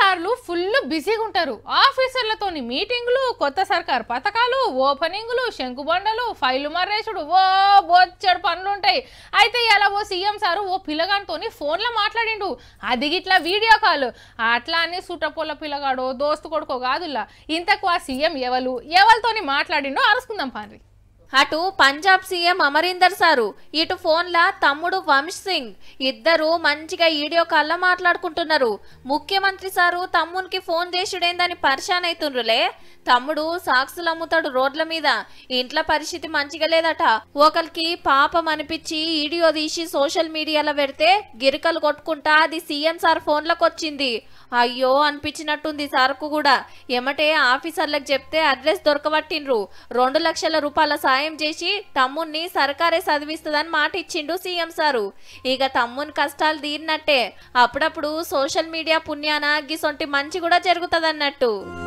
సార్లు ఫుల్ బిజీగా ఉంటారు ఆఫీసర్లతోని మీటింగులు కొత్త సర్కార్ పథకాలు ఓపెనింగులు శంకుబండలు ఫైలు మర్రేసుడు ఓ బొచ్చడు పనులు ఉంటాయి అయితే ఇలా ఓ సీఎం సారు ఓ పిల్లగానితోని ఫోన్లో మాట్లాడిండు అది గిట్లా వీడియో కాల్ అట్లా అని సుట్టపొల్ల పిల్లగాడో దోస్తు కొడుకో కాదులా ఇంతకు ఆ సీఎం ఎవరు ఎవరితోని మాట్లాడిండో అరుసుకుందాం పాండ్రి అటు పంజాబ్ సీఎం అమరీందర్ సారు ఇటు ఫోన్లా తమ్ముడు వంశ్ సింగ్ ఇద్దరు మంచిగా వీడియో కాల్లో మాట్లాడుకుంటున్నారు ముఖ్యమంత్రి సారు తమ్మునికి ఫోన్ చేసుడేందని పరిశాన్ అవుతుండ్రులే తమ్ముడు సాక్సులు అమ్ముతాడు రోడ్ల మీద ఇంట్లో పరిస్థితి మంచిగా లేదట ఒకరికి పాపం అనిపించి వీడియో తీసి సోషల్ మీడియాలో పెడితే గిరికలు కొట్టుకుంటా అది సీఎం సార్ ఫోన్లకు వచ్చింది అయ్యో అనిపించినట్టుంది సార్కు కూడా ఎమటే ఆఫీసర్లకు చెప్తే అడ్రస్ దొరకబట్టిండ్రు రెండు లక్షల రూపాయల సాయం చేసి తమ్ముణ్ణి సర్కారే చదివిస్తుందని మాట ఇచ్చిండు సీఎం సారు ఇక తమ్ముని కష్టాలు తీరినట్టే అప్పుడప్పుడు సోషల్ మీడియా పుణ్యాన గిసొంటి మంచి కూడా జరుగుతుంది అన్నట్టు